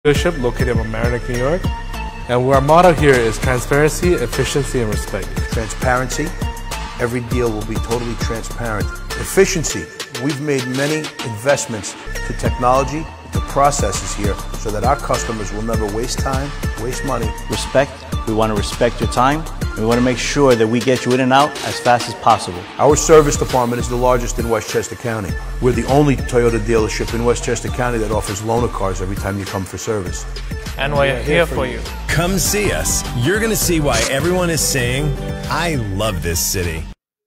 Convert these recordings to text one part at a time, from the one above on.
dealership located in Mamaroneck, New York. And our motto here is transparency, efficiency, and respect. Transparency. Every deal will be totally transparent. Efficiency. We've made many investments to technology, to processes here, so that our customers will never waste time, waste money. Respect. We want to respect your time. And we want to make sure that we get you in and out as fast as possible. Our service department is the largest in Westchester County. We're the only Toyota dealership in Westchester County that offers loaner cars every time you come for service. And we're here for you. Come see us. You're going to see why everyone is saying, I love this city.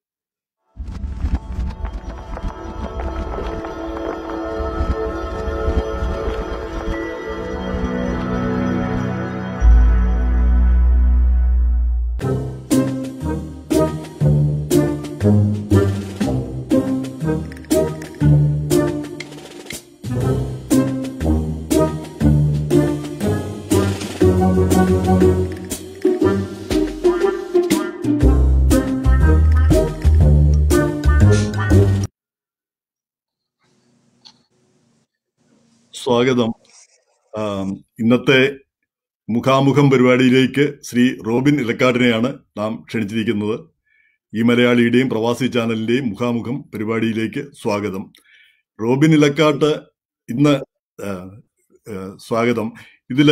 സ്വാഗതം ആം, ഇന്നത്തെ മുഖാമുഖം പരിപാടിയിലേക്ക് Shri Robin ഇലക്കാടിനെയാണ് നാം ക്ഷണിച്ചിരിക്കുന്നത് ഈ മലയാളിയുടെയും പ്രവാസി ചാനലിന്റെയും മുഖാമുഖം പരിപാടിയിലേക്ക് സ്വാഗതം റോബിൻ ഇലക്കാട്ട് ഇന്ന് ആ, ആ, സ്വാഗതം ഇതില്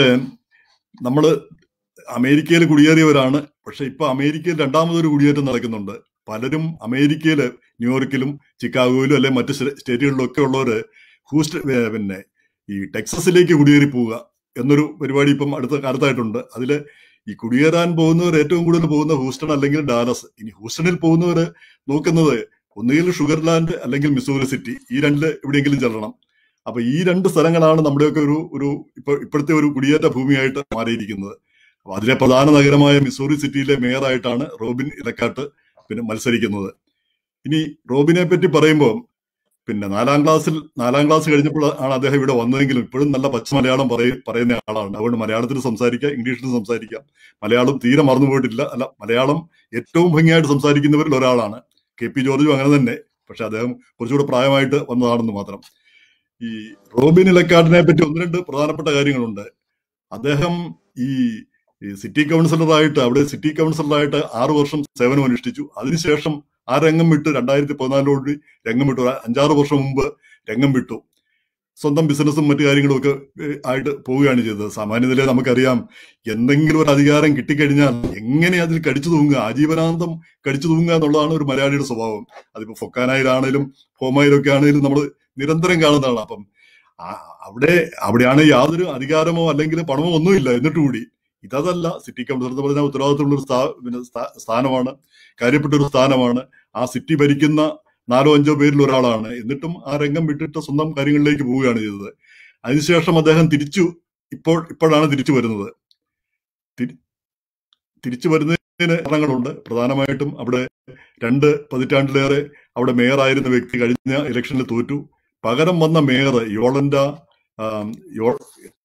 നമ്മള് അമേരിക്കയിൽ കുടിയേറിയവരാണ് പക്ഷെ ഇപ്പൊ അമേരിക്കയിൽ രണ്ടാമതൊരു കുടിയേറ്റം നടക്കുന്നുണ്ട് പലരും അമേരിക്കയില് ന്യൂയോർക്കിലും ചിക്കാഗോയിലും അല്ലെ മറ്റ് സ്റ്റേ- സ്റ്റേറ്റുകളിലും ഒക്കെ ഉള്ളവര് ഹൂസ്റ്റ ഏ, പിന്നെ ഈ ടെക്സസിലേക്ക് കുടിയേറി പോവുക എന്നൊരു പരിപാടി ഇപ്പം അടുത്ത കാലത്തായിട്ടുണ്ട് അതില് ഈ കുടിയേറാൻ പോകുന്നവർ ഏറ്റവും കൂടുതൽ പോകുന്ന ഹൂസ്റ്റൺ അല്ലെങ്കിൽ ഡാലസ് ഇനി ഹൂസ്റ്റണിൽ പോകുന്നവര് നോക്കുന്നത് ഒന്നുകിൽ ഷുഗർലാൻഡ് അല്ലെങ്കിൽ മിസൂറി സിറ്റി ഈ രണ്ടില് എവിടെയെങ്കിലും ചെല്ലണം അപ്പൊ ഈ രണ്ട് സ്ഥലങ്ങളാണ് നമ്മുടെയൊക്കെ ഒരു ഒരു ഇപ്പൊ ഇപ്പോഴത്തെ ഒരു കുടിയേറ്റ ഭൂമിയായിട്ട് മാറിയിരിക്കുന്നത് അപ്പൊ അതിലെ പ്രധാന നഗരമായ മിസൂറി സിറ്റിയിലെ മേയറായിട്ടാണ് റോബിൻ ഇലക്കാട്ട് പിന്നെ മത്സരിക്കുന്നത് ഇനി റോബിനെ പറ്റി പറയുമ്പോൾ പിന്നെ നാലാം ക്ലാസ്സിൽ നാലാം ക്ലാസ് കഴിഞ്ഞപ്പോൾ ആണ് അദ്ദേഹം ഇവിടെ വന്നതെങ്കിലും ഇപ്പോഴും നല്ല പച്ച മലയാളം പറയ പറയുന്ന ആളാണ് അതുകൊണ്ട് മലയാളത്തിൽ സംസാരിക്കാം ഇംഗ്ലീഷിൽ സംസാരിക്കാം മലയാളം തീരെ മറന്നു പോയിട്ടില്ല അല്ല മലയാളം ഏറ്റവും ഭംഗിയായിട്ട് സംസാരിക്കുന്നവരിൽ ഒരാളാണ് കെ പി ജോർജും അങ്ങനെ തന്നെ പക്ഷെ അദ്ദേഹം കുറച്ചുകൂടെ പ്രായമായിട്ട് വന്നതാണെന്ന് മാത്രം ഈ റോബിൻ ഇലക്കാടിനെ പറ്റി ഒന്ന് രണ്ട് പ്രധാനപ്പെട്ട കാര്യങ്ങളുണ്ട് അദ്ദേഹം ഈ ഈ സിറ്റി കൗൺസിലറായിട്ട് അവിടെ സിറ്റി കൗൺസിലറായിട്ട് ആറു വർഷം സേവനം അനുഷ്ഠിച്ചു അതിനുശേഷം ആ രംഗം വിട്ട് രണ്ടായിരത്തി പതിനാലോട് രംഗം വിട്ടു ഒരു അഞ്ചാറ് വർഷം മുമ്പ് രംഗം വിട്ടു സ്വന്തം ബിസിനസ്സും മറ്റു കാര്യങ്ങളും ഒക്കെ ഏഹ്, ആയിട്ട് പോവുകയാണ് ചെയ്തത് സാമാന്യതയിലെ നമുക്കറിയാം എന്തെങ്കിലും ഒരു അധികാരം കിട്ടിക്കഴിഞ്ഞാൽ എങ്ങനെ അതിൽ കടിച്ചു തൂങ്ങുക ആജീവനാന്തം കടിച്ചു തൂങ്ങുക എന്നുള്ളതാണ് ഒരു മലയാളിയുടെ സ്വഭാവം അതിപ്പോ ഫൊക്കാനായിലാണേലും ഹോമായിലൊക്കെ ആണേലും നമ്മൾ നിരന്തരം കാണുന്നതാണ് അപ്പം ആ- അവിടെ അവിടെയാണ് യാതൊരു അധികാരമോ അല്ലെങ്കിൽ പണമോ ഒന്നുമില്ല എന്നിട്ട് കൂടി ഇതല്ല സിറ്റി കൗൺസിലർ എന്ന് പറഞ്ഞാൽ ഉത്തരവാദിത്തമുള്ള ഒരു സ്ഥാ- പിന്നെ സ്ഥാ- സ്ഥാനമാണ് കാര്യപ്പെട്ട ഒരു സ്ഥാനമാണ് ആ സിറ്റി ഭരിക്കുന്ന നാലോ അഞ്ചോ പേരിൽ ഒരാളാണ് എന്നിട്ടും ആ രംഗം വിട്ടിട്ട് സ്വന്തം കാര്യങ്ങളിലേക്ക് പോവുകയാണ് ചെയ്തത് അതിനുശേഷം അദ്ദേഹം തിരിച്ചു ഇപ്പോൾ ഇപ്പോഴാണ് തിരിച്ചു വരുന്നത് തി- തിരിച്ചു വരുന്നതിന് കാരണങ്ങളുണ്ട് പ്രധാനമായിട്ടും അവിടെ രണ്ട് പതിറ്റാണ്ടിലേറെ അവിടെ മേയറായിരുന്ന വ്യക്തി കഴിഞ്ഞ ഇലക്ഷനിൽ തോറ്റു പകരം വന്ന മേയർ യോളൻഡ ആം, യോ-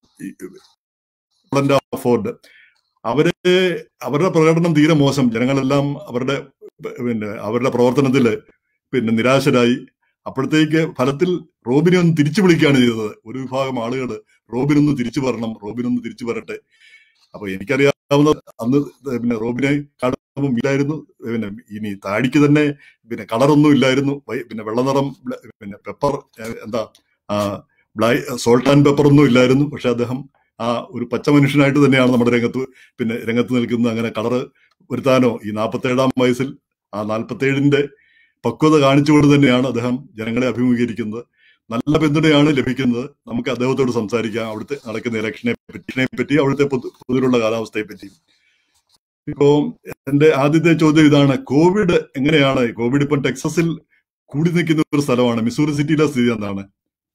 യോളൻഡ ഫോർഡ് അവര് അവരുടെ പ്രകടനം തീരെ മോശം ജനങ്ങളെല്ലാം അവരുടെ പിന്നെ അവരുടെ പ്രവർത്തനത്തില് പിന്നെ നിരാശരായി അപ്പോഴത്തേക്ക് ഫലത്തിൽ റോബിനെ ഒന്ന് തിരിച്ചു വിളിക്കുകയാണ് ചെയ്തത് ഒരു വിഭാഗം ആളുകൾ റോബിനൊന്ന് തിരിച്ചു വരണം റോബിനൊന്ന് തിരിച്ചു വരട്ടെ അപ്പൊ എനിക്കറിയാവുന്ന അന്ന് പിന്നെ റോബിനെ കാണുമ്പോൾ ഇല്ലായിരുന്നു പിന്നെ ഇനി താടിക്ക് തന്നെ പിന്നെ കളറൊന്നും ഇല്ലായിരുന്നു വൈ- പിന്നെ വെള്ളനിറം ബ്ല- പിന്നെ പെപ്പർ ഏഹ്, എന്താ ബ്ലൈ സോൾട്ട് ആൻഡ് പെപ്പർ ഒന്നും ഇല്ലായിരുന്നു പക്ഷെ അദ്ദേഹം ആ ഒരു പച്ച മനുഷ്യനായിട്ട് തന്നെയാണ് നമ്മുടെ രംഗത്ത് പിന്നെ രംഗത്ത് നിൽക്കുന്നത് അങ്ങനെ കളറ് വരുത്താനോ ഈ നാൽപ്പത്തേഴാം വയസ്സിൽ ആ നാൽപ്പത്തേഴിന്റെ പക്വത കാണിച്ചുകൊണ്ട് തന്നെയാണ് അദ്ദേഹം ജനങ്ങളെ അഭിമുഖീകരിക്കുന്നത് നല്ല പിന്തുണയാണ് ലഭിക്കുന്നത് നമുക്ക് അദ്ദേഹത്തോട് സംസാരിക്കാം അവിടുത്തെ നടക്കുന്ന ഇലക്ഷനെ പറ്റി പറ്റി അവിടുത്തെ പൊതു- പൊതുവിലുള്ള കാലാവസ്ഥയെ പറ്റി ഇപ്പോ എന്റെ ആദ്യത്തെ ചോദ്യം ഇതാണ് കോവിഡ് എങ്ങനെയാണ് കോവിഡ് ഇപ്പം ടെക്സസിൽ കൂടി നിൽക്കുന്ന ഒരു സ്ഥലമാണ് മിസൂറി സിറ്റിയിലെ സ്ഥിതി എന്താണ്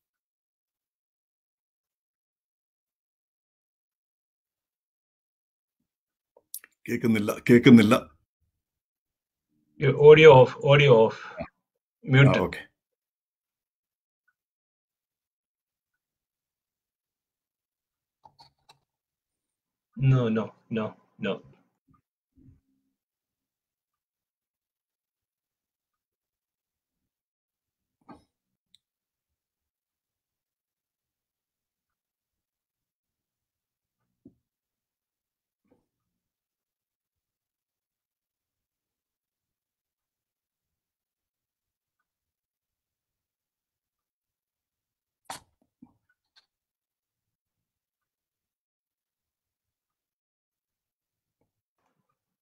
കേൾക്കുന്നില്ല കേൾക്കുന്നില്ല Your audio off, audio off. ആ Mute. Okay No, no, no, no.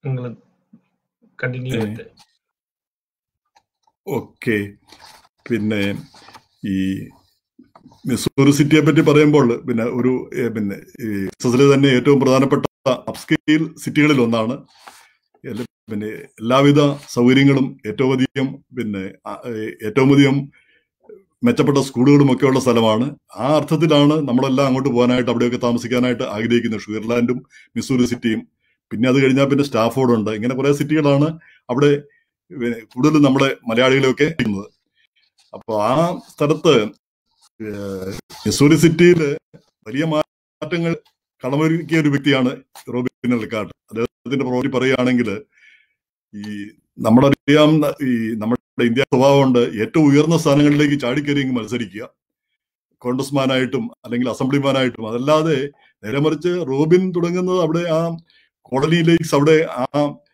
നിങ്ങൾ കണ്ടിന്യൂ ഏ, ചെയ്ത് ഓക്കെ പിന്നെ ഈ മിസൂറി സിറ്റിയെ പറ്റി പറയുമ്പോൾ പിന്നെ ഒരു ഏ, പിന്നെ ഈ എക്സസിലെ തന്നെ ഏറ്റവും പ്രധാനപ്പെട്ട അപ്സ്കെയിൽ സിറ്റികളിൽ ഒന്നാണ് എല്ലാ- പിന്നെ എല്ലാവിധ സൗകര്യങ്ങളും ഏറ്റവും അധികം പിന്നെ ആ, ഏ, ഏറ്റവും അധികം മെച്ചപ്പെട്ട സ്കൂളുകളും ഒക്കെ ഉള്ള സ്ഥലമാണ് ആ അർത്ഥത്തിലാണ് നമ്മളെല്ലാം അങ്ങോട്ട് പോകാനായിട്ട് അവിടെയൊക്കെ താമസിക്കാനായിട്ട് ആഗ്രഹിക്കുന്നത് ഷുഗർലാൻഡും മിസൂറി സിറ്റിയും പിന്നെ അത് കഴിഞ്ഞാൽ പിന്നെ സ്റ്റാഫോർഡ് ഉണ്ട് ഇങ്ങനെ കുറെ സിറ്റികളാണ് അവിടെ പിന്നെ കൂടുതലും നമ്മുടെ മലയാളികളെയൊക്കെ ഇരിക്കുന്നത് അപ്പൊ ആ സ്ഥലത്ത് ഏഹ്, മിസൂറി സിറ്റിയിൽ വലിയ മാറ്റങ്ങൾ കളമൊരുക്കിയ ഒരു വ്യക്തിയാണ് റോബിൻ എൽക്കാട്ട് അദ്ദേഹത്തിന്റെ പ്രവൃത്തി പറയുകയാണെങ്കിൽ ഈ നമ്മളറിയാം ഈ നമ്മുടെ ഇന്ത്യ സ്വഭാവം കൊണ്ട് ഏറ്റവും ഉയർന്ന സ്ഥാനങ്ങളിലേക്ക് ചാടിക്കയറി ഇങ്ങ് മത്സരിക്കുക കോൺഗ്രസ്മാനായിട്ടും അല്ലെങ്കിൽ അസംബ്ലിമാനായിട്ടും അതല്ലാതെ നേരെ മറിച്ച് റോബിൻ തുടങ്ങുന്നത് അവിടെ ആ കോളനി ലേക്സ് അവിടെ ആ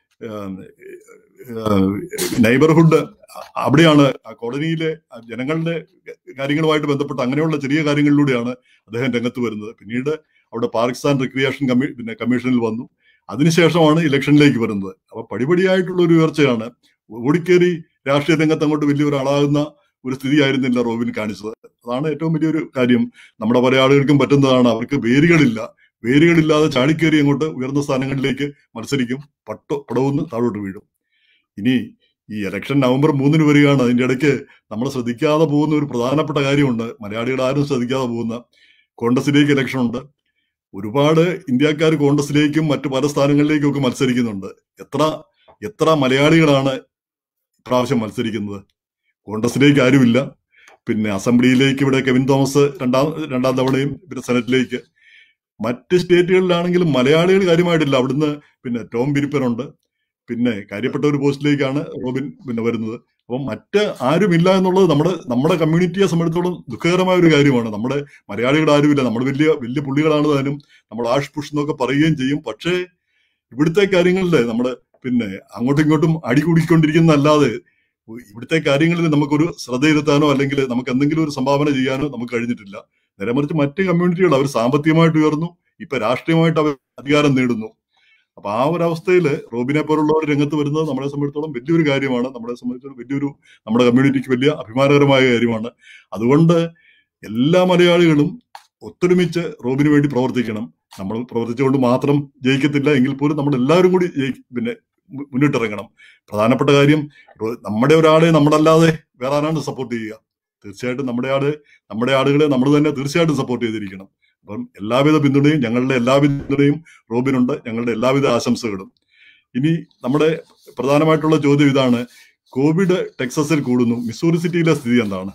നൈബർഹുഡ് അവിടെയാണ് ആ കോളനിയിലെ ആ ജനങ്ങളുടെ കാര്യങ്ങളുമായിട്ട് ബന്ധപ്പെട്ട് അങ്ങനെയുള്ള ചെറിയ കാര്യങ്ങളിലൂടെയാണ് അദ്ദേഹം രംഗത്ത് വരുന്നത് പിന്നീട് അവിടെ പാർക്സ് ആൻഡ് റിക്രിയേഷൻ കമ്മീ പിന്നെ കമ്മീഷനിൽ വന്നു അതിനുശേഷമാണ് ഇലക്ഷനിലേക്ക് വരുന്നത് അപ്പൊ പടിപടിയായിട്ടുള്ള ഒരു ഉയർച്ചയാണ് ഓടിക്കേറി രാഷ്ട്രീയ രംഗത്ത് അങ്ങോട്ട് വലിയ ഒരാളാകുന്ന ഒരു സ്ഥിതി ആയിരുന്നില്ല റോബിൻ കാണിച്ചത് അതാണ് ഏറ്റവും വലിയൊരു കാര്യം നമ്മുടെ പല ആളുകൾക്കും പറ്റുന്നതാണ് അവർക്ക് വേരുകളില്ല വേരുകളില്ലാതെ ചാടിക്കേറി അങ്ങോട്ട് ഉയർന്ന സ്ഥാനങ്ങളിലേക്ക് മത്സരിക്കും പട്ടോ പടവുന്ന് താഴോട്ട് വീഴും ഇനി ഈ ഇലക്ഷൻ നവംബർ മൂന്നിന് വരികയാണ് അതിന്റെ ഇടയ്ക്ക് നമ്മൾ ശ്രദ്ധിക്കാതെ പോകുന്ന ഒരു പ്രധാനപ്പെട്ട കാര്യമുണ്ട് മലയാളികൾ ആരും ശ്രദ്ധിക്കാതെ പോകുന്ന കോൺഗ്രസിലേക്ക് ഇലക്ഷൻ ഉണ്ട് ഒരുപാട് ഇന്ത്യക്കാർ കോൺഗ്രസിലേക്കും മറ്റു പല സ്ഥാനങ്ങളിലേക്കും ഒക്കെ മത്സരിക്കുന്നുണ്ട് എത്ര എത്ര മലയാളികളാണ് ഇപ്രാവശ്യം മത്സരിക്കുന്നത് കോൺഗ്രസിലേക്ക് ആരുമില്ല പിന്നെ അസംബ്ലിയിലേക്ക് ഇവിടെ കെവിൻ തോമസ് രണ്ടാം രണ്ടാം തവണയും പിന്നെ സെനറ്റിലേക്ക് മറ്റ് സ്റ്റേറ്റുകളിലാണെങ്കിലും മലയാളികൾ കാര്യമായിട്ടില്ല അവിടുന്ന് പിന്നെ ടോം ബിരിപ്പനുണ്ട് പിന്നെ കാര്യപ്പെട്ട ഒരു പോസ്റ്റിലേക്കാണ് റോബിൻ പിന്നെ വരുന്നത് അപ്പം മറ്റ് ആരുമില്ല എന്നുള്ളത് നമ്മുടെ നമ്മുടെ കമ്മ്യൂണിറ്റിയെ സംബന്ധിച്ചിടത്തോളം ദുഃഖകരമായ ഒരു കാര്യമാണ് നമ്മുടെ മലയാളികൾ ആരുമില്ല നമ്മൾ വലിയ വലിയ പുള്ളികളാണ് താനും നമ്മൾ ആഷ് പുഷ് എന്നൊക്കെ പറയുകയും ചെയ്യും പക്ഷേ ഇവിടുത്തെ കാര്യങ്ങളിൽ നമ്മൾ പിന്നെ അങ്ങോട്ടും ഇങ്ങോട്ടും അടി കൂടിക്കൊണ്ടിരിക്കുന്നതല്ലാതെ ഇവിടുത്തെ കാര്യങ്ങളിൽ നമുക്കൊരു ശ്രദ്ധയിരുത്താനോ അല്ലെങ്കിൽ നമുക്ക് എന്തെങ്കിലും ഒരു സംഭാവന ചെയ്യാനോ നമുക്ക് കഴിഞ്ഞിട്ടില്ല നേരെ മറിച്ച് മറ്റ് കമ്മ്യൂണിറ്റികൾ അവർ സാമ്പത്തികമായിട്ട് ഉയർന്നു ഇപ്പൊ രാഷ്ട്രീയമായിട്ട് അവർ അധികാരം നേടുന്നു അപ്പൊ ആ ഒരു അവസ്ഥയിൽ റോബിനെ പോലുള്ളവർ രംഗത്ത് വരുന്നത് നമ്മളെ സംബന്ധിച്ചിടത്തോളം വലിയൊരു കാര്യമാണ് നമ്മളെ സംബന്ധിച്ചിടത്തോളം വലിയൊരു നമ്മുടെ കമ്മ്യൂണിറ്റിക്ക് വലിയ അഭിമാനകരമായ കാര്യമാണ് അതുകൊണ്ട് എല്ലാ മലയാളികളും ഒത്തൊരുമിച്ച് റോബിന് വേണ്ടി പ്രവർത്തിക്കണം നമ്മൾ പ്രവർത്തിച്ചുകൊണ്ട് മാത്രം ജയിക്കത്തില്ല എങ്കിൽ പോലും നമ്മൾ എല്ലാവരും കൂടി ജയി പിന്നെ മു- മുന്നിട്ടിറങ്ങണം പ്രധാനപ്പെട്ട കാര്യം റോ- നമ്മുടെ ഒരാളെ നമ്മളല്ലാതെ വേറെ ആരാണ് സപ്പോർട്ട് ചെയ്യുക തീർച്ചയായിട്ടും നമ്മുടെ ആള് നമ്മുടെ ആളുകളെ നമ്മൾ തന്നെ തീർച്ചയായിട്ടും സപ്പോർട്ട് ചെയ്തിരിക്കണം അപ്പം എല്ലാവിധ പിന്തുണയും ഞങ്ങളുടെ എല്ലാവിധ പിന്തുണയും റോബിനുണ്ട് ഞങ്ങളുടെ എല്ലാവിധ ആശംസകളും ഇനി നമ്മുടെ പ്രധാനമായിട്ടുള്ള ചോദ്യം ഇതാണ് കോവിഡ് ടെക്സസിൽ കൂടുന്നു മിസൂറി സിറ്റിയിലെ സ്ഥിതി എന്താണ്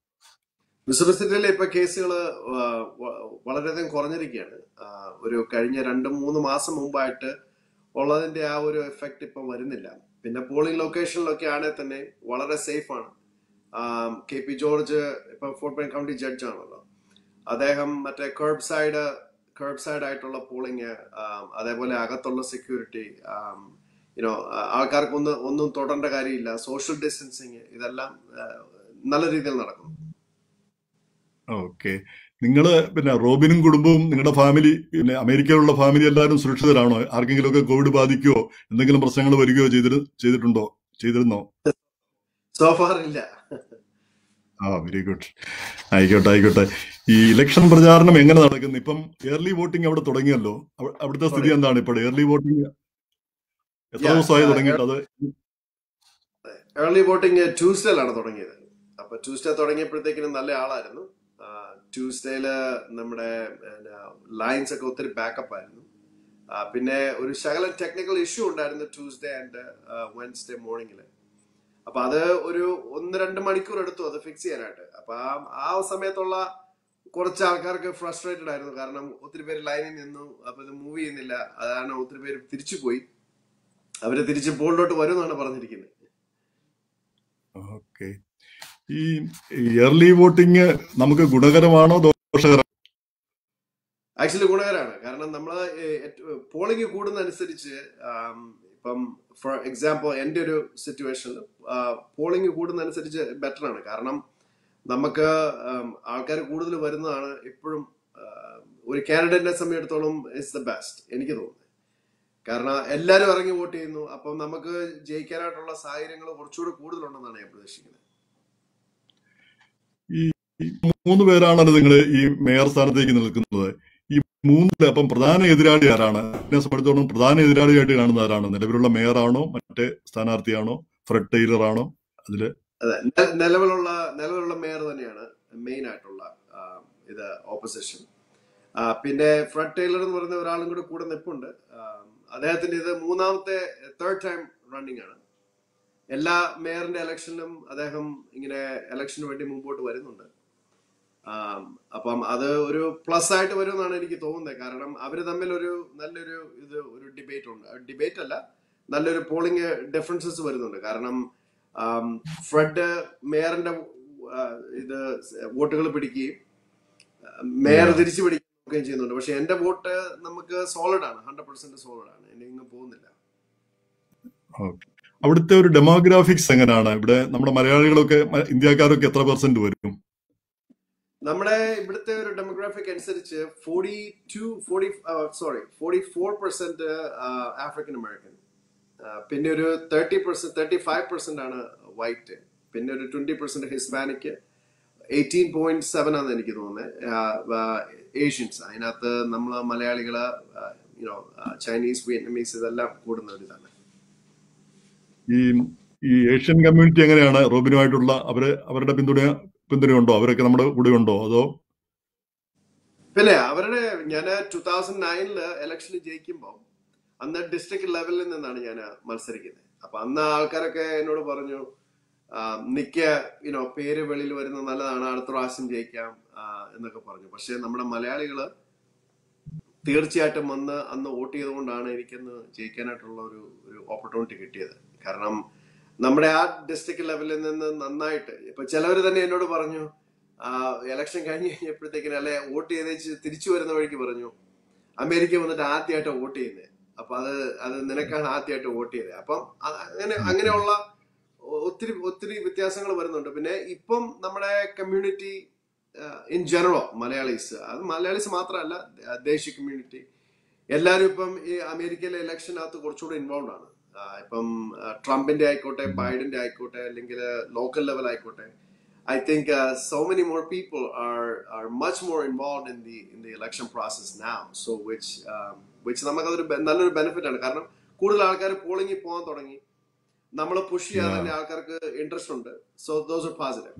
മിസോറി സിറ്റിയിലെ ഇപ്പൊ കേസുകൾ വളരെയധികം കുറഞ്ഞിരിക്കുകയാണ് ആ, ഒരു കഴിഞ്ഞ രണ്ട് മൂന്ന് മാസം മുമ്പായിട്ട് ഉള്ളതിന്റെ ആ ഒരു എഫക്റ്റ് ഇപ്പം വരുന്നില്ല പിന്നെ പോളിംഗ് ലൊക്കേഷനിലൊക്കെ ആണെങ്കിൽ തന്നെ വളരെ സേഫ് ആണ് കെ പി ജോർജ് ഇപ്പൊ ഫോർട്ട് പോയിന്റ് കൗണ്ടി ജഡ്ജ് ആണല്ലോ അദ്ദേഹം മറ്റേ കർബ് സൈഡ് കർബ് സൈഡ് ആയിട്ടുള്ള പോളിംഗ് അതേപോലെ അകത്തുള്ള സെക്യൂരിറ്റി യുനോ ആൾക്കാർക്ക് ഒന്ന് ഒന്നും തൊടേണ്ട കാര്യമില്ല സോഷ്യൽ ഡിസ്റ്റൻസിങ് ഇതെല്ലാം ആ, നല്ല രീതിയിൽ നടക്കുന്നു ഓക്കെ നിങ്ങള് പിന്നെ റോബിനും കുടുംബവും നിങ്ങളുടെ ഫാമിലി പിന്നെ അമേരിക്കയിലുള്ള ഫാമിലി എല്ലാവരും സുരക്ഷിതരാണോ ആർക്കെങ്കിലും ഒക്കെ കോവിഡ് ബാധിക്കുകയോ എന്തെങ്കിലും പ്രശ്നങ്ങൾ വരികയോ ചെയ്തിരു ചെയ്തിട്ടുണ്ടോ ചെയ്തിരുന്നോ സോഫാർ ഇല്ല ആ വെരി ഗുഡ് ആയിക്കോട്ടെ ആയിക്കോട്ടെ ഈ ഇലക്ഷൻ പ്രചാരണം എങ്ങനെ നടക്കുന്നു ഇപ്പം ഏർലി വോട്ടിംഗ് അവിടെ തുടങ്ങിയല്ലോ അവ- അവിടുത്തെ സ്ഥിതി എന്താണ് ഇപ്പോൾ ഏർലി വോട്ടിംഗ് എത്ര Yeah, ദിവസമായി uh, തുടങ്ങിയിട്ട് അത് ഏർലി വോട്ടിംഗ് ട്യൂസ്ഡേയിലാണ് തുടങ്ങിയത് അപ്പൊ ട്യൂസ്ഡേ തുടങ്ങിയപ്പോഴത്തേക്കിനും നല്ല ആളായിരുന്നു ട്യൂസ്ഡേയില് നമ്മുടെ ലൈൻസ് ഒക്കെ ഒത്തിരി ബാക്കപ്പ് ആയിരുന്നു ആ, പിന്നെ ഒരു ശകലം ടെക്നിക്കൽ ഇഷ്യൂ ഉണ്ടായിരുന്നു ട്യൂസ്ഡേ ആൻഡ് വെൻസ്ഡേ മോർണിംഗിൽ അപ്പൊ അത് ഒരു ഒന്ന് രണ്ട് മണിക്കൂർ എടുത്തു അത് ഫിക്സ് ചെയ്യാനായിട്ട് അപ്പൊ ആ ആ സമയത്തുള്ള കുറച്ച് ആൾക്കാർക്ക് ഫ്രസ്ട്രേറ്റഡ് ആയിരുന്നു കാരണം ഒത്തിരി പേര് ലൈനിൽ നിന്നു അപ്പൊ ഇത് മൂവ് ചെയ്യുന്നില്ല അതാണ് ഒത്തിരി പേര് തിരിച്ചു പോയി അവര് തിരിച്ച് പോളിലോട്ട് വരുമെന്നാണ് പറഞ്ഞിരിക്കുന്നത് ഓക്കെ ഈ ഏർലി വോട്ടിംഗ് നമുക്ക് ഗുണകരമാണോ ദോഷകരമാണോ ആക്ച്വലി ഗുണകരമാണ് കാരണം നമ്മൾ പോളിംഗ് കൂടുന്നതനുസരിച്ച് ആം, ഇപ്പം ഫോർ എക്സാമ്പിൾ എൻ്റെ ഒരു സിറ്റുവേഷനിൽ പോളിംഗ് കൂടുന്നതനുസരിച്ച് ബെറ്റർ ആണ് കാരണം നമുക്ക് ആൾക്കാർ കൂടുതൽ വരുന്നതാണ് എപ്പോഴും ഒരു കാൻഡിഡേറ്റിനെ സംബന്ധിച്ചിടത്തോളം ഇറ്റ്സ് ദ ബെസ്റ്റ് എനിക്ക് തോന്നുന്നത് കാരണം എല്ലാവരും ഇറങ്ങി വോട്ട് ചെയ്യുന്നു അപ്പം നമുക്ക് ജയിക്കാനായിട്ടുള്ള സാഹചര്യങ്ങൾ കുറച്ചുകൂടി കൂടുതലുണ്ടെന്നാണ് ഞാൻ പ്രതീക്ഷിക്കുന്നത് ഈ ഈ മൂന്ന് പേരാണല്ലോ നിങ്ങൾ ഈ മേയർ സ്ഥാനത്തേക്ക് നിൽക്കുന്നത് ഈ മൂന്നില് അപ്പം പ്രധാന എതിരാളി ആരാണ് എന്നെ സംബന്ധിച്ചിടത്തോളം പ്രധാന എതിരാളിയായിട്ട് കാണുന്ന ആരാണ് നിലവിലുള്ള മേയറാണോ മറ്റേ സ്ഥാനാർത്ഥിയാണോ ഫ്രെഡ് ടൈലർ ആണോ അതില് അതെ നെ- നിലവിലുള്ള നിലവിലുള്ള മേയർ തന്നെയാണ് മെയിൻ ആയിട്ടുള്ള ആ, ഇത് ഓപ്പോസിഷൻ പിന്നെ ഫ്രഡ് ടൈലർ എന്ന് പറയുന്ന ഒരാളും കൂടെ കൂടെ നിപ്പുണ്ട് ആ, അദ്ദേഹത്തിന്റെ ഇത് മൂന്നാമത്തെ തേർഡ് ടൈം റണ്ണിങ് ആണ് എല്ലാ മേയറിന്റെ ഇലക്ഷനിലും അദ്ദേഹം ഇങ്ങനെ ഇലക്ഷന് വേണ്ടി മുമ്പോട്ട് വരുന്നുണ്ട് ആം, അപ്പം അത് ഒരു പ്ലസ് ആയിട്ട് വരുമെന്നാണ് എനിക്ക് തോന്നുന്നത് കാരണം അവര് തമ്മിൽ ഒരു നല്ലൊരു ഇത് ഒരു ഡിബേറ്റ് ഉണ്ട് ഡിബേറ്റ് അല്ല നല്ലൊരു പോളിംഗ് ഡിഫറൻസസ് വരുന്നുണ്ട് കാരണം ആം, ഫ്രെഡ് മേയറിന്റെ ആ, ഇത് വോട്ടുകൾ പിടിക്കുകയും മേയർ Yeah. തിരിച്ചു പിടിക്കുകയും ചെയ്യുന്നുണ്ട് പക്ഷെ എന്റെ വോട്ട് നമുക്ക് സോളിഡ് ആണ് ഹൺഡ്രഡ് പെർസെന്റ് സോളിഡ് ആണ് എന്നെ ഇങ്ങ് പോകുന്നില്ല ഓക്കെ അവിടുത്തെ ഒരു ഡെമോഗ്രാഫിക്സ് എങ്ങനെയാണ് ഇവിടെ നമ്മുടെ മലയാളികളൊക്കെ മ- ഇന്ത്യക്കാരൊക്കെ എത്ര പെർസെന്റ് വരും നമ്മുടെ ഇവിടുത്തെ ഒരു ഡെമോഗ്രാഫിക് അനുസരിച്ച് forty two forty sorry forty four percent African American പിന്നെ ഒരു thirty percent thirty five percent ആണ് വൈറ്റ് പിന്നെ ഒരു twenty percent Hispanic eighteen point seven ആണെന്ന് എനിക്ക് തോന്നുന്നത് ഏഷ്യൻസ് അതിനകത്ത് നമ്മൾ മലയാളികള് യുനോ ചൈനീസ് വിയറ്റ്നമീസ് ഇതെല്ലാം കൂടുന്ന ഒരു ഇതാണ് ഈ ഈ ഏഷ്യൻ കമ്മ്യൂണിറ്റി എങ്ങനെയാണ് റോബിനുമായിട്ടുള്ള അവര് അവരുടെ പിന്തുണ പിന്തുണയുണ്ടോ അവരൊക്കെ നമ്മുടെ കൂടെ ഉണ്ടോ അതോ പിന്നെ അവരുടെ ഞാൻ ടൂ തൗസൻഡ് നയനില് ഇലക്ഷനിൽ ജയിക്കുമ്പോൾ അന്ന് ഡിസ്ട്രിക്ട് ലെവലിൽ നിന്നാണ് ഞാൻ മത്സരിക്കുന്നത് അപ്പൊ അന്ന് ആൾക്കാരൊക്കെ എന്നോട് പറഞ്ഞു ആ, നിക്ക യുനോ പേര് വെളിയിൽ വരുന്നത് നല്ലതാണ് അടുത്ത പ്രാവശ്യം ജയിക്കാം ആ, എന്നൊക്കെ പറഞ്ഞു പക്ഷെ നമ്മുടെ മലയാളികള് തീർച്ചയായിട്ടും വന്ന് അന്ന് വോട്ട് ചെയ്തുകൊണ്ടാണ് എനിക്കന്ന് ജയിക്കാനായിട്ടുള്ള ഒരു ഒരു ഓപ്പർച്യൂണിറ്റി കിട്ടിയത് കാരണം നമ്മുടെ ആ ഡിസ്ട്രിക്ട് ലെവലിൽ നിന്ന് നന്നായിട്ട് ഇപ്പൊ ചിലവർ തന്നെ എന്നോട് പറഞ്ഞു ഇലക്ഷൻ കഴിഞ്ഞ് കഴിഞ്ഞപ്പോഴത്തേക്കിനും അല്ലെ വോട്ട് ചെയ്തേച്ച് തിരിച്ചു വരുന്ന വഴിക്ക് പറഞ്ഞു അമേരിക്ക വന്നിട്ട് ആദ്യമായിട്ട് വോട്ട് ചെയ്യുന്നത് അപ്പൊ അത് അത് നിനക്കാണ് ആദ്യമായിട്ട് വോട്ട് ചെയ്തത് അപ്പം അ- അങ്ങനെ അങ്ങനെയുള്ള ഒത്തിരി ഒത്തിരി വ്യത്യാസങ്ങൾ വരുന്നുണ്ട് പിന്നെ ഇപ്പം നമ്മുടെ കമ്മ്യൂണിറ്റി ഇൻ ജനറൽ മലയാളീസ് അത് മലയാളീസ് മാത്രമല്ല ആ, ദേശീയ കമ്മ്യൂണിറ്റി എല്ലാവരും ഇപ്പം ഈ അമേരിക്കയിലെ ഇലക്ഷനകത്ത് കുറച്ചുകൂടെ ഇൻവോൾവ് ആണ് ആ, ഇപ്പം ആ, ട്രംപിന്റെ ആയിക്കോട്ടെ ബൈഡന്റെ ആയിക്കോട്ടെ അല്ലെങ്കിൽ ലോക്കൽ ലെവൽ ആയിക്കോട്ടെ I think uh, so many more people are are much more involved in the in the election process now. So which um, which നമുക്കതൊരു ബെ- നല്ലൊരു ബെനിഫിറ്റ് ആണ് കാരണം കൂടുതൽ ആൾക്കാർ പോളിംഗിൽ പോകാൻ തുടങ്ങി നമ്മൾ പുഷ് ചെയ്യാൻ Yeah. തന്നെ ആൾക്കാർക്ക് ഇൻട്രസ്റ്റ് ഉണ്ട് സോ ദോസ് ആർ പോസിറ്റീവ്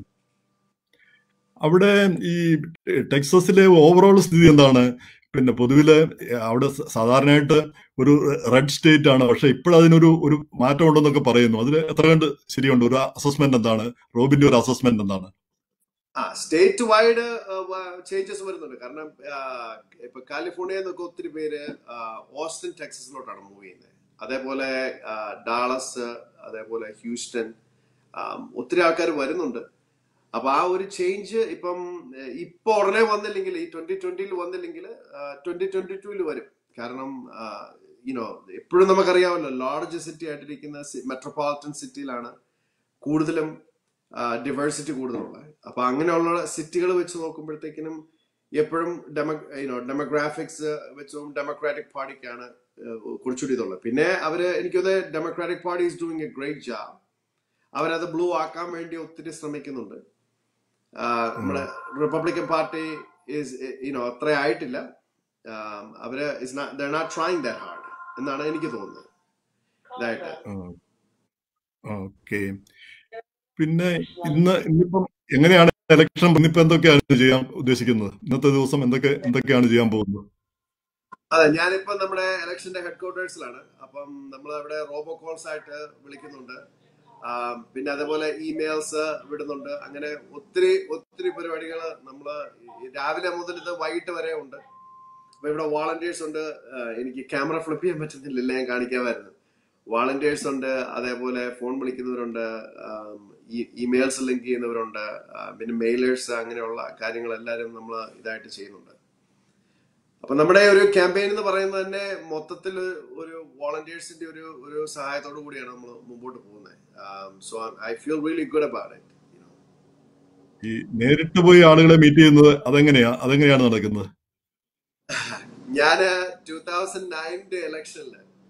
അവിടെ ഈ ടെക്സസിലെ ഓവറോൾ സ്ഥിതി എന്താണ് പിന്നെ പൊതുവില് അവിടെ സ- സാധാരണയായിട്ട് ഒരു റെഡ് സ്റ്റേറ്റ് ആണ് പക്ഷെ ഇപ്പോഴതിനൊരു ഒരു മാറ്റം ഉണ്ടെന്നൊക്കെ പറയുന്നു അതിൽ എത്ര കണ്ട് ശരിയുണ്ട് ഒരു അസസ്മെന്റ് എന്താണ് റോബിന്റെ ഒരു അസസ്മെന്റ് എന്താണ് ആ സ്റ്റേറ്റ് വൈഡ് ചേഞ്ചസ് വരുന്നുണ്ട് കാരണം ആ, ഇപ്പൊ കാലിഫോർണിയയിൽ നിന്നൊക്കെ ഒത്തിരി പേര് ആ, ഓസ്റ്റിൻ ടെക്സസിലോട്ടാണ് മൂവ് ചെയ്യുന്നത് അതേപോലെ ആ, ഡാളസ് അതേപോലെ ഹ്യൂസ്റ്റൺ ആ, ഒത്തിരി ആൾക്കാർ വരുന്നുണ്ട് അപ്പൊ ആ ഒരു ചേഞ്ച് ഇപ്പം ഏഹ്, ഇപ്പൊ ഉടനെ വന്നില്ലെങ്കിൽ ഈ ട്വന്റി ട്വന്റിയിൽ വന്നില്ലെങ്കിൽ ട്വന്റി ട്വന്റി ടൂവിൽ വരും കാരണം യുനോ എപ്പോഴും നമുക്കറിയാമല്ലോ ലാർജ് സിറ്റി ആയിട്ടിരിക്കുന്ന മെട്രോപോളിറ്റൻ സിറ്റിയിലാണ് കൂടുതലും ഡിവേഴ്സിറ്റി കൂടുതലുള്ളത് അപ്പൊ അങ്ങനെയുള്ള സിറ്റികൾ വെച്ച് നോക്കുമ്പോഴത്തേക്കിനും എപ്പോഴും ഡെമോ യുനോ ഡെമോഗ്രാഫിക്സ് വെച്ചും ഡെമോക്രാറ്റിക് പാർട്ടിക്കാണ് കുറച്ചുകൂടി ഇതുള്ളത് പിന്നെ അവര് എനിക്കത് Democratic Party is doing a great job അവരത് ബ്ലൂ ആക്കാൻ വേണ്ടി ഒത്തിരി ശ്രമിക്കുന്നുണ്ട് ആഹ് നമ്മുടെ റിപ്പബ്ലിക്കൻ പാർട്ടി ഈസ് യുനോ അത്ര ആയിട്ടില്ല ആം, അവര് is not trying that hard എന്നാണ് എനിക്ക് തോന്നുന്നത് ഇതായിട്ട് ഓക്കെ പിന്നെ ഇന്ന് ഇന്നിപ്പം എങ്ങനെയാണ് ഇലക്ഷൻ ഇന്നിപ്പോ എന്തൊക്കെയാണ് ചെയ്യാൻ ഉദ്ദേശിക്കുന്നത് ഇന്നത്തെ ദിവസം എന്തൊക്കെ എന്തൊക്കെയാണ് ചെയ്യാൻ പോകുന്നത് അതെ ഞാനിപ്പോ നമ്മുടെ ഇലക്ഷന്റെ ഹെഡ് ക്വാർട്ടേഴ്സിലാണ് അപ്പം നമ്മൾ അവിടെ റോബോ കോൾസ് ആയിട്ട് വിളിക്കുന്നുണ്ട് ആം, പിന്നെ അതേപോലെ ഇമെയിൽസ് വിടുന്നുണ്ട് അങ്ങനെ ഒത്തിരി ഒത്തിരി പരിപാടികൾ നമ്മൾ രാവിലെ മുതൽ ഇത് വൈകിട്ട് വരെ ഉണ്ട് അപ്പൊ ഇവിടെ വാളണ്ടിയേഴ്സ് ഉണ്ട് ആ, എനിക്ക് ക്യാമറ ഫ്ലിപ്പ് ചെയ്യാൻ പറ്റുന്നില്ല ഞാൻ കാണിക്കാമായിരുന്നു വാളണ്ടിയേഴ്സ് ഉണ്ട് അതേപോലെ ഫോൺ വിളിക്കുന്നവരുണ്ട് ഇമെയിൽസ് ലിങ്ക് ചെയ്യുന്നവരുണ്ട് ആ, പിന്നെ മെയിലേഴ്സ് അങ്ങനെയുള്ള കാര്യങ്ങൾ എല്ലാവരും നമ്മൾ ഇതായിട്ട് ചെയ്യുന്നുണ്ട് അപ്പൊ നമ്മുടെ ഒരു ക്യാമ്പയിൻ എന്ന് പറയുന്നത് തന്നെ മൊത്തത്തിൽ ഒരു വോളണ്ടിയേഴ്സിന്റെ ഒരു ഒരു സഹായത്തോടു കൂടിയാണ് നമ്മൾ മുമ്പോട്ട് പോകുന്നത് so I feel really good about it ഈ നേരിട്ട് പോയി ആളുകളെ മീറ്റ് ചെയ്യുന്നത് അതെങ്ങനെയാ അതെങ്ങനെയാണ് നടക്കുന്നത് ഞാൻ ടൂ തൗസൻഡ് നയനിന്റെ ഇലക്ഷനിൽ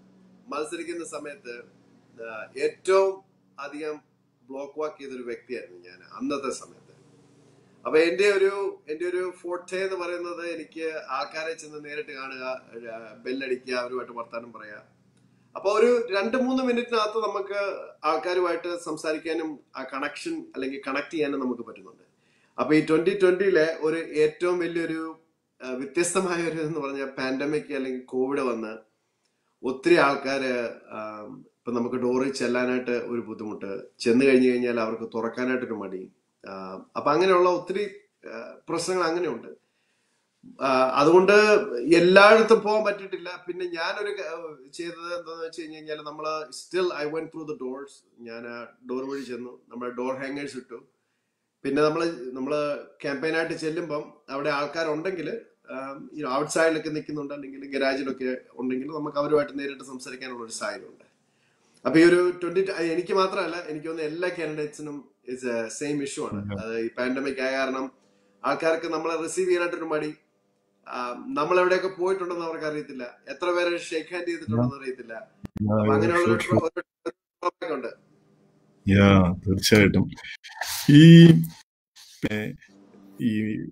മത്സരിക്കുന്ന സമയത്ത് ആ, ഏറ്റവും അധികം ബ്ലോക്ക് വാക്ക് ചെയ്തൊരു വ്യക്തിയായിരുന്നു ഞാൻ അന്നത്തെ സമയത്ത് അപ്പൊ എന്റെ ഒരു എന്റെ ഒരു ഫോർട്ടേ എന്ന് പറയുന്നത് എനിക്ക് ആൾക്കാരെ ചെന്ന് നേരിട്ട് കാണുക ബെല്ലടിക്കുക അവരുമായിട്ട് വർത്താനം പറയാ അപ്പൊ ഒരു രണ്ട് മൂന്ന് മിനിറ്റിനകത്ത് നമുക്ക് ആൾക്കാരുമായിട്ട് സംസാരിക്കാനും ആ കണക്ഷൻ അല്ലെങ്കിൽ കണക്ട് ചെയ്യാനും നമുക്ക് പറ്റുന്നുണ്ട് അപ്പൊ ഈ ട്വന്റി ട്വന്റിയിലെ ഒരു ഏറ്റവും വലിയൊരു ആ, വ്യത്യസ്തമായ ഒരു എന്ന് പറഞ്ഞ പാൻഡമിക് അല്ലെങ്കിൽ കോവിഡ് വന്ന് ഒത്തിരി ആൾക്കാര് ആം, ഇപ്പൊ നമുക്ക് ഡോറിൽ ചെല്ലാനായിട്ട് ഒരു ബുദ്ധിമുട്ട് ചെന്ന് കഴിഞ്ഞു കഴിഞ്ഞാൽ അവർക്ക് തുറക്കാനായിട്ടൊരു മടി ആം, അപ്പൊ അങ്ങനെയുള്ള ഒത്തിരി ആ, പ്രശ്നങ്ങൾ അങ്ങനെയുണ്ട് ആ, അതുകൊണ്ട് എല്ലായിടത്തും പോകാൻ പറ്റിയിട്ടില്ല പിന്നെ ഞാനൊരു ക- ചെയ്തത് എന്താന്ന് വെച്ച് കഴിഞ്ഞ് കഴിഞ്ഞാൽ നമ്മള് still I went through the doors ഞാൻ ഡോർ വഴി ചെന്നു നമ്മുടെ ഡോർ ഹാങ്ങേഴ്സ് ഇട്ടു പിന്നെ നമ്മൾ നമ്മൾ ക്യാമ്പയിനായിട്ട് ചെല്ലുമ്പം അവിടെ ആൾക്കാരുണ്ടെങ്കിൽ ഔട്ട് സൈഡിലൊക്കെ നിൽക്കുന്നുണ്ട് അല്ലെങ്കിൽ ഗരാജിലൊക്കെ ഉണ്ടെങ്കിൽ നമുക്ക് അവരുമായിട്ട് നേരിട്ട് സംസാരിക്കാനുള്ള ഒരു സാഹചര്യമുണ്ട് അപ്പൊ ഈ ഒരു ട്വന്റി എനിക്ക് മാത്രമല്ല എനിക്ക് തോന്നുന്നു എല്ലാ കാൻഡിഡേറ്റ്സിനും ഇസ് സെയിം ഇഷ്യൂ ആണ് അത് ഈ പാൻഡമിക് ആയ കാരണം ആൾക്കാർക്ക് നമ്മളെ റിസീവ് ചെയ്യാനായിട്ടൊരു മടി നമ്മൾ എവിടെയൊക്കെ പോയിട്ടുണ്ടെന്ന് അവർക്ക് അറിയത്തില്ല എത്ര പേരെ ഷേക്ക് ഹാൻഡ് ചെയ്തിട്ടുണ്ടെന്ന് അറിയത്തില്ല അപ്പൊ അങ്ങനെയുള്ള ഒരു Sure, sure. ഒരു drawback ഉണ്ട് യാ തീർച്ചയായിട്ടും ഈ ഏ, ഈ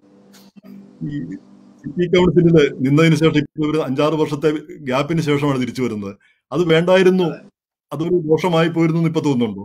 ഈ സിറ്റി കൗൺസിലിൽ നിന്നതിന് ശേഷം ഇപ്പൊ ഒരു അഞ്ചാറ് വർഷത്തെ ഗ്യാപ്പിന് ശേഷമാണ് തിരിച്ചു വരുന്നത് അത് വേണ്ടായിരുന്നു അതൊരു ദോഷമായി പോയിരുന്നു എന്ന് ഇപ്പൊ തോന്നുന്നുണ്ടോ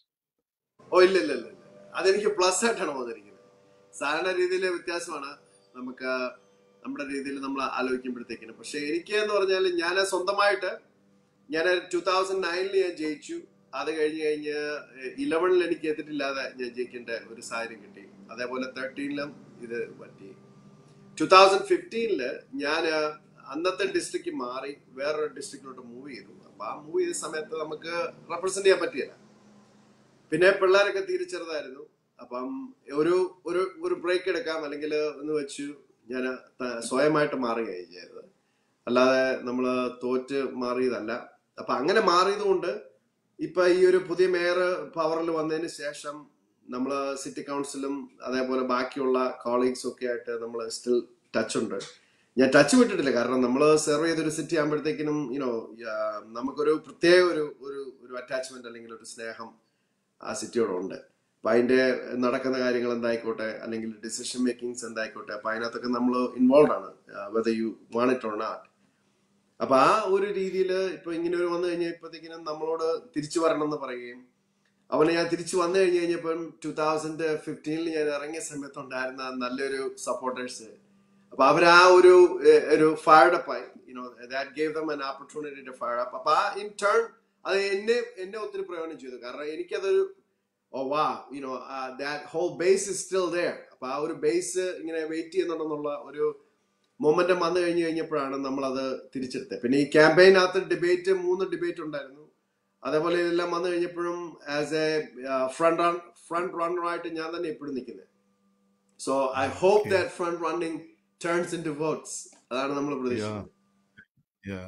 ഓ ഇല്ല ഇല്ല ഇല്ല ഇല്ല. അതെനിക്ക് പ്ലസ് ആയിട്ടാണ് വന്നിരിക്കുന്നത് സാധാരണ രീതിയിലെ വ്യത്യാസമാണ് നമുക്ക് നമ്മുടെ രീതിയിൽ നമ്മൾ ആലോചിക്കുമ്പോഴത്തേക്കിന് പക്ഷെ എനിക്ക് എന്ന് പറഞ്ഞാൽ ഞാൻ സ്വന്തമായിട്ട് ഞാൻ ടൂ തൗസൻഡ് നയനിൽ ഞാൻ ജയിച്ചു അത് കഴിഞ്ഞ് കഴിഞ്ഞ് ഇലവനിൽ എനിക്ക് എത്തിയിട്ടില്ലാതെ ഞാൻ ജയിക്കേണ്ട ഒരു സാഹചര്യം കിട്ടി അതേപോലെ തേർട്ടീനിലും ഇത് പറ്റി ടൂ തൗസൻഡ് ഫിഫ്റ്റീനില് ഞാൻ അന്നത്തെ ഡിസ്ട്രിക്ട് മാറി വേറൊരു ഡിസ്ട്രിക്റ്റിലോട്ട് മൂവ് ചെയ്തു അപ്പൊ ആ മൂവ് ചെയ്ത സമയത്ത് നമുക്ക് റെപ്രസെന്റ് ചെയ്യാൻ പറ്റിയല്ല പിന്നെ പിള്ളേരൊക്കെ തീരെ ചെറുതായിരുന്നു അപ്പം ഒരു ഒരു ഒരു ബ്രേക്ക് എടുക്കാം അല്ലെങ്കിൽ എന്ന് വെച്ചു ഞാൻ സ്വയമായിട്ട് മാറുകയായി ചെയ്തത് അല്ലാതെ നമ്മൾ തോറ്റ് മാറിയതല്ല അപ്പൊ അങ്ങനെ മാറിയത് കൊണ്ട് ഇപ്പൊ ഈ ഒരു പുതിയ മേയർ പവറിൽ വന്നതിന് ശേഷം നമ്മൾ സിറ്റി കൗൺസിലും അതേപോലെ ബാക്കിയുള്ള കോളീഗ്സും ഒക്കെ ആയിട്ട് നമ്മൾ സ്റ്റിൽ ടച്ച് ഉണ്ട് ഞാൻ ടച്ച് വിട്ടിട്ടില്ല കാരണം നമ്മൾ സെർവ് ചെയ്തൊരു സിറ്റി ആകുമ്പോഴത്തേക്കിനും യുനോ നമുക്കൊരു പ്രത്യേക ഒരു ഒരു ഒരു അറ്റാച്ച്മെന്റ് അല്ലെങ്കിൽ ഒരു സ്നേഹം ആ സിറ്റിയോടുണ്ട് അപ്പൊ അതിന്റെ നടക്കുന്ന കാര്യങ്ങൾ എന്തായിക്കോട്ടെ അല്ലെങ്കിൽ ഡിസിഷൻ മേക്കിങ്സ് എന്തായിക്കോട്ടെ അപ്പൊ അതിനകത്തൊക്കെ നമ്മൾ ഇൻവോൾവ് ആണ് whether you want it or not അപ്പൊ ആ ഒരു രീതിയിൽ ഇപ്പൊ ഇങ്ങനെ ഒരു വന്നു കഴിഞ്ഞാൽ ഇപ്പത്തേക്കിനും നമ്മളോട് തിരിച്ചു വരണം എന്ന് പറയുകയും അവനെ ഞാൻ തിരിച്ചു വന്നു കഴിഞ്ഞ് കഴിഞ്ഞപ്പം ടൂ തൗസൻഡ് ഫിഫ്റ്റീനിൽ ഞാൻ ഇറങ്ങിയ സമയത്ത് ഉണ്ടായിരുന്ന നല്ലൊരു സപ്പോർട്ടേഴ്സ് അപ്പൊ അവർ ആ ഒരു ഏഹ്, ഒരു ഫയർഡപ്പ് ആയി you know that gave them an opportunity to fire up അപ്പൊ ആ ഇൻ ടേൺ അത് എന്നെ എന്നെ ഒത്തിരി പ്രയോജനം ചെയ്തു കാരണം എനിക്കതൊരു ഓ വാ you know that whole base is still there അപ്പൊ ആ ഒരു ബേസ് ഇങ്ങനെ വെയിറ്റ് ചെയ്യുന്നുണ്ടെന്നുള്ള ഒരു മൊമെന്റം വന്നു കഴിഞ്ഞു കഴിഞ്ഞപ്പോഴാണ് നമ്മൾ അത് തിരിച്ചെടുത്തത് പിന്നെ ഈ ക്യാമ്പയിനകത്ത് ഡിബേറ്റ് മൂന്ന് ഡിബേറ്റ് ഉണ്ടായിരുന്നു അതേപോലെ ഇതെല്ലാം വന്നു കഴിഞ്ഞപ്പോഴും as a front run front റണ്ണറായിട്ട് ഞാൻ തന്നെ എപ്പോഴും നിൽക്കുന്നത് so I hope Okay. That front running turns into votes അതാണ് നമ്മൾ പ്രതീക്ഷിക്കുന്നത് യാ.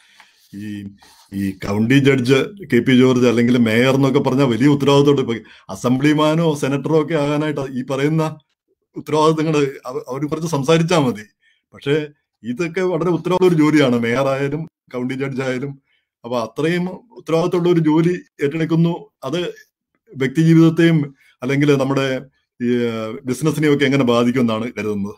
ഈ ഈ county judge K P George അല്ലെങ്കിൽ മേയർ എന്നൊക്കെ പറഞ്ഞാൽ വലിയ ഉത്തരവാദിത്തമുണ്ട് ഇപ്പൊ അസംബ്ലിമാനോ സെനറ്ററോ ഒക്കെ ആകാനായിട്ട് ഈ പറയുന്ന ഉത്തരവാദിത്തങ്ങൾ അവർ കുറച്ച് സംസാരിച്ചാൽ മതി പക്ഷേ ഇതൊക്കെ വളരെ ഉത്തരവാദിത്ത ഒരു ജോലിയാണ് മേയർ ആയാലും കൗണ്ടി ജഡ്ജ് ആയാലും അപ്പൊ അത്രയും ഉത്തരവാദിത്തമുള്ള ഒരു ജോലി ഏറ്റെടുക്കുന്നു അത് വ്യക്തി ജീവിതത്തെയും അല്ലെങ്കിൽ നമ്മുടെ ഈ ബിസിനസിനെയും ഒക്കെ എങ്ങനെ ബാധിക്കും എന്നാണ് കരുതുന്നത്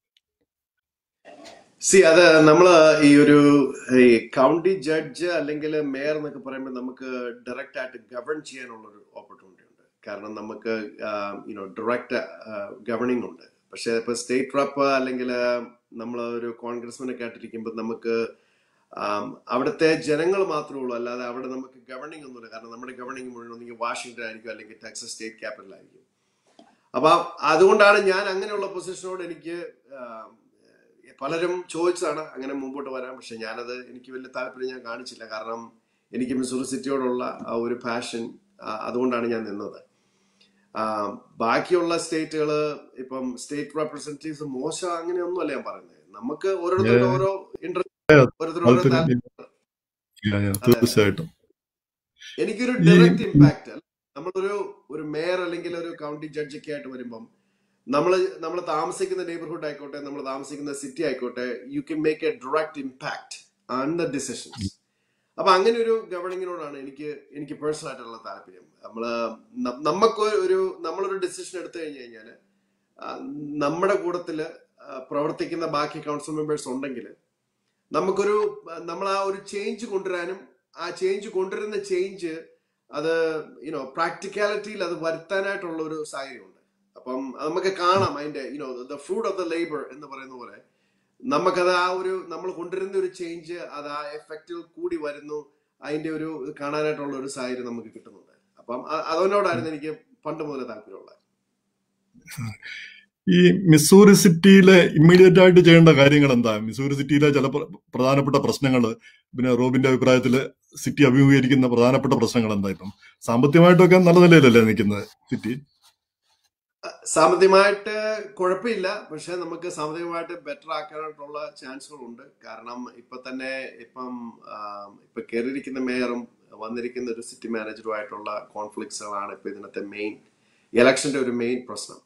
സി അത് നമ്മള് ഈ ഒരു ഈ കൗണ്ടി ജഡ്ജ് അല്ലെങ്കിൽ മേയർ എന്നൊക്കെ പറയുമ്പോൾ നമുക്ക് ഡയറക്റ്റ് ആയിട്ട് ഗവൺ ചെയ്യാനുള്ള ഒരു ഓപ്പർച്യൂണിറ്റി ഉണ്ട് കാരണം നമുക്ക് യുനോ ഡയറക്റ്റ് ഗവർണിംഗ് ഉണ്ട് പക്ഷെ ഇപ്പൊ സ്റ്റേറ്റ് റപ്പ് അല്ലെങ്കിൽ നമ്മൾ ഒരു കോൺഗ്രസ്മാനൊക്കെ ആയിട്ടിരിക്കുമ്പോൾ നമുക്ക് ആം, അവിടുത്തെ ജനങ്ങൾ മാത്രമേ ഉള്ളൂ അല്ലാതെ അവിടെ നമുക്ക് ഗവർണിംഗ് ഒന്നുമില്ല കാരണം നമ്മുടെ ഗവർണിംഗ് മുഴുവൻ ഒന്നെങ്കിൽ വാഷിംഗ്ടൺ ആയിരിക്കും അല്ലെങ്കിൽ ടെക്സസ് സ്റ്റേറ്റ് ക്യാപിറ്റൽ ആയിരിക്കും അപ്പൊ അതുകൊണ്ടാണ് ഞാൻ അങ്ങനെയുള്ള പൊസിഷനോട് എനിക്ക് ആം, പലരും ചോദിച്ചതാണ് അങ്ങനെ മുമ്പോട്ട് വരാൻ പക്ഷെ ഞാനത് എനിക്ക് വലിയ താല്പര്യം ഞാൻ കാണിച്ചില്ല കാരണം എനിക്ക് മിസൂറി സിറ്റിയോടുള്ള ആ ഒരു പാഷൻ അതുകൊണ്ടാണ് ഞാൻ നിന്നത് ആ, ബാക്കിയുള്ള സ്റ്റേറ്റുകൾ ഇപ്പം സ്റ്റേറ്റ് റെപ്രസെന്റേറ്റീവ്സ് മോശം അങ്ങനെയൊന്നുമല്ല ഞാൻ പറയുന്നത് നമുക്ക് ഓരോരുത്തരുടെ Yeah. ഓരോ ഇൻട്രസ്റ്റ് Yeah, ഓരോരുത്തരുടെ ഓരോ താല്പര്യം. താല്പര്യം Yeah, yeah, അതെ. തീർച്ചയായിട്ടും എനിക്കൊരു ഈ- ഡയറക്റ്റ് ഇമ്പാക്ട് നമ്മളൊരു ഒരു മേയർ അല്ലെങ്കിൽ ഒരു കൗണ്ടി ജഡ്ജ് ഒക്കെ ആയിട്ട് വരുമ്പം നമ്മൾ നമ്മൾ താമസിക്കുന്ന നെയ്ബർഹുഡ് ആയിക്കോട്ടെ നമ്മൾ താമസിക്കുന്ന സിറ്റി ആയിക്കോട്ടെ you can make a direct impact on the decisions അപ്പൊ അങ്ങനെ ഒരു ഗവർണിങ്ങിനോടാണ് എനിക്ക് എനിക്ക് പേഴ്സണൽ ആയിട്ടുള്ള താല്പര്യം നമ്മള് ന- നമുക്ക് ഒരു നമ്മളൊരു ഡിസിഷൻ എടുത്തു കഴിഞ്ഞു കഴിഞ്ഞാല് ആ, നമ്മുടെ കൂട്ടത്തില് ആ, പ്രവർത്തിക്കുന്ന ബാക്കി കൗൺസിൽ മെമ്പേഴ്സ് ഉണ്ടെങ്കിൽ നമുക്കൊരു നമ്മൾ ആ ഒരു ചേഞ്ച് കൊണ്ടുവരാനും ആ ചേഞ്ച് കൊണ്ടുവരുന്ന ചേഞ്ച് അത് യുനോ പ്രാക്ടിക്കാലിറ്റിയിൽ അത് വരുത്താനായിട്ടുള്ള ഒരു സാഹചര്യമുണ്ട് അപ്പം അത് നമുക്ക് കാണാം അതിന്റെ you know the fruit of the labour എന്ന് പറയുന്ന പോലെ നമുക്കത് ആ ഒരു നമ്മൾ കൊണ്ടുവരുന്ന ഒരു ചേഞ്ച് അത് ആ എഫക്റ്റിൽ കൂടി വരുന്നു അതിന്റെ ഒരു കാണാനായിട്ടുള്ള ഒരു സാഹചര്യം നമുക്ക് കിട്ടുന്നുണ്ട് അപ്പം അ- അതിനോടായിരുന്നു എനിക്ക് പണ്ട് മുതലേ താല്പര്യമുള്ളത് ഈ മിസൂറി സിറ്റിയിലെ ഇമ്മീഡിയറ്റ് ആയിട്ട് ചെയ്യേണ്ട കാര്യങ്ങൾ എന്താ മിസൂറി സിറ്റിയിലെ ചില പ്ര- പ്രധാനപ്പെട്ട പ്രശ്നങ്ങൾ പിന്നെ റോബിന്റെ അഭിപ്രായത്തിൽ സിറ്റി അഭിമുഖീകരിക്കുന്ന പ്രധാനപ്പെട്ട പ്രശ്നങ്ങൾ എന്താ ഇപ്പം സാമ്പത്തികമായിട്ടൊക്കെ നല്ല നിലയിലല്ലേ നിൽക്കുന്നത് സിറ്റി സാമ്പത്തികമായിട്ട് കുഴപ്പമില്ല പക്ഷെ നമുക്ക് സാമ്പത്തികമായിട്ട് ബെറ്റർ ആക്കാനായിട്ടുള്ള ചാൻസുകളുണ്ട് കാരണം ഇപ്പൊ തന്നെ ഇപ്പം ആം, ഇപ്പൊ കയറിയിരിക്കുന്ന മേയറും വന്നിരിക്കുന്ന ഒരു സിറ്റി മാനേജറുമായിട്ടുള്ള കോൺഫ്ലിക്ട്സുകളാണ് ഇപ്പൊ ഇതിനകത്തെ മെയിൻ ഇലക്ഷന്റെ ഒരു മെയിൻ പ്രശ്നം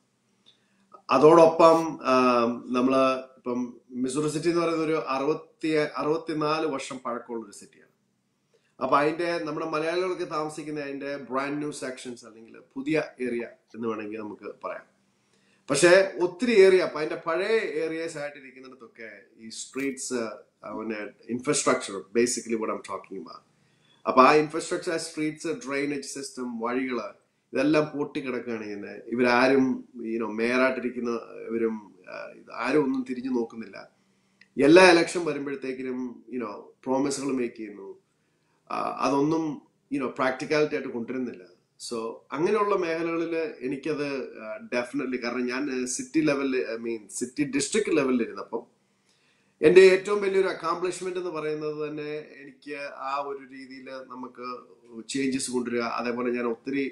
അതോടൊപ്പം ആം, നമ്മള് ഇപ്പം മിസൂറി സിറ്റി എന്ന് പറയുന്നത് ഒരു അറുപത്തി അറുപത്തിനാല് വർഷം പഴക്കമുള്ള ഒരു സിറ്റിയാണ് അപ്പൊ അതിന്റെ നമ്മുടെ മലയാളികൾക്ക് താമസിക്കുന്ന അതിന്റെ ബ്രാൻഡ് ന്യൂ സെക്ഷൻസ് അല്ലെങ്കിൽ പുതിയ ഏരിയ എന്ന് വേണമെങ്കിൽ നമുക്ക് പറയാം പക്ഷേ ഒത്തിരി ഏരിയ അപ്പൊ അതിന്റെ പഴയ ഏരിയസ് ആയിട്ടിരിക്കുന്നിടത്തൊക്കെ ഈ സ്ട്രീറ്റ്സ് അവന് infrastructure basically what I'm talking about അപ്പൊ ആ ഇൻഫ്രാസ്ട്രക്ചർ സ്ട്രീറ്റ്സ് ഡ്രെയിനേജ് സിസ്റ്റം വഴികള് ഇതെല്ലാം പൊട്ടിക്കിടക്കുകയാണ് ചെയ്യുന്നത് ഇവരാരും യൂനോ മേയറായിട്ടിരിക്കുന്ന ഇവരും ആ, ഇത് ആരും ഒന്നും തിരിഞ്ഞു നോക്കുന്നില്ല എല്ലാ ഇലക്ഷൻ വരുമ്പോഴത്തേക്കിനും യുനോ പ്രോമിസുകൾ മേക്ക് ചെയ്യുന്നു ആ, അതൊന്നും യുനോ പ്രാക്ടിക്കാലിറ്റി ആയിട്ട് കൊണ്ടുവരുന്നില്ല സോ അങ്ങനെയുള്ള മേഖലകളിൽ എനിക്കത് ഡെഫിനറ്റ്ലി കാരണം ഞാൻ സിറ്റി ലെവലിൽ ഐ മീൻ സിറ്റി ഡിസ്ട്രിക്ട് ലെവലിൽ ഇരുന്നപ്പം എന്റെ ഏറ്റവും വലിയൊരു അക്കോംപ്ലിഷ്മെന്റ് എന്ന് പറയുന്നത് തന്നെ എനിക്ക് ആ ഒരു രീതിയിൽ നമുക്ക് ചേഞ്ചസ് കൊണ്ടുവരിക അതേപോലെ ഞാൻ ഒത്തിരി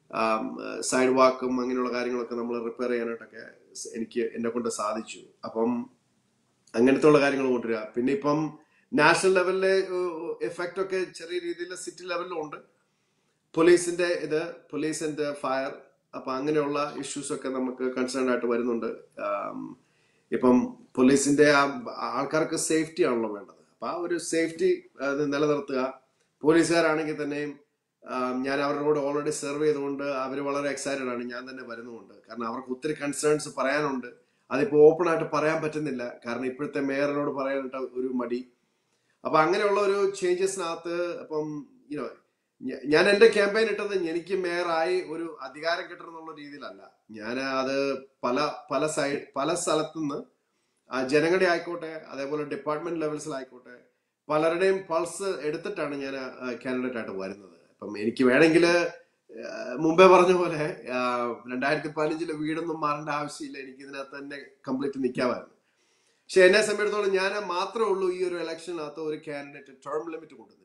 സൈഡ് വാക്കും അങ്ങനെയുള്ള കാര്യങ്ങളൊക്കെ നമ്മൾ റിപ്പയർ ചെയ്യാനായിട്ടൊക്കെ എനിക്ക് എന്നെ കൊണ്ട് സാധിച്ചു അപ്പം അങ്ങനത്തെ ഉള്ള കാര്യങ്ങൾ കൊണ്ടുവരിക പിന്നെ ഇപ്പം നാഷണൽ ലെവലിലെ എഫക്റ്റ് ഒക്കെ ചെറിയ രീതിയിൽ സിറ്റി ലെവലിലും ഉണ്ട് പോലീസിന്റെ ഇത് പോലീസ് ആൻഡ് ഫയർ അപ്പൊ അങ്ങനെയുള്ള ഇഷ്യൂസ് ഒക്കെ നമുക്ക് കൺസേൺ ആയിട്ട് വരുന്നുണ്ട് ആം, ഇപ്പം പോലീസിന്റെ ആ ആൾക്കാർക്ക് സേഫ്റ്റി ആണല്ലോ വേണ്ടത് അപ്പൊ ആ ഒരു സേഫ്റ്റി നിലനിർത്തുക പോലീസുകാരാണെങ്കിൽ തന്നെയും ആം, ഞാൻ അവരുടെ കൂടെ ഓൾറെഡി സെർവ് ചെയ്തുകൊണ്ട് അവർ വളരെ എക്സൈറ്റഡ് ആണ് ഞാൻ തന്നെ വരുന്നുമുണ്ട് കാരണം അവർക്ക് ഒത്തിരി കൺസേൺസ് പറയാനുണ്ട് അതിപ്പോ ഓപ്പൺ ആയിട്ട് പറയാൻ പറ്റുന്നില്ല കാരണം ഇപ്പോഴത്തെ മേയറിനോട് പറയാനായിട്ട് ഒരു മടി അപ്പൊ അങ്ങനെയുള്ള ഒരു ചേഞ്ചസിനകത്ത് അപ്പം യുനോ ഞാൻ എന്റെ ക്യാമ്പയിൻ ഇട്ടത് എനിക്ക് മേയറായി ഒരു അധികാരം കിട്ടണം എന്നുള്ള രീതിയിലല്ല ഞാൻ അത് പല പല സൈഡ് പല സ്ഥലത്തുനിന്ന് ആ ജനങ്ങളുടെ ആയിക്കോട്ടെ അതേപോലെ ഡിപ്പാർട്ട്മെന്റ് ലെവൽസിലായിക്കോട്ടെ പലരുടെയും പൾസ് എടുത്തിട്ടാണ് ഞാൻ കാൻഡിഡേറ്റ് ആയിട്ട് വരുന്നത് അപ്പം എനിക്ക് വേണമെങ്കിൽ മുമ്പേ പറഞ്ഞ പോലെ ആ, രണ്ടായിരത്തി പതിനഞ്ചിലെ വീടൊന്നും മാറേണ്ട ആവശ്യമില്ല എനിക്ക് ഇതിനകത്ത് തന്നെ കംപ്ലീറ്റ് നിൽക്കാമായിരുന്നു പക്ഷെ എന്നെ സംബന്ധിച്ചിടത്തോളം ഞാൻ മാത്രമേ ഉള്ളൂ ഈ ഒരു ഇലക്ഷനകത്ത് ഒരു കാൻഡിഡേറ്റ് ടേം ലിമിറ്റ് കൊണ്ടുവന്നിരിക്കുന്നത്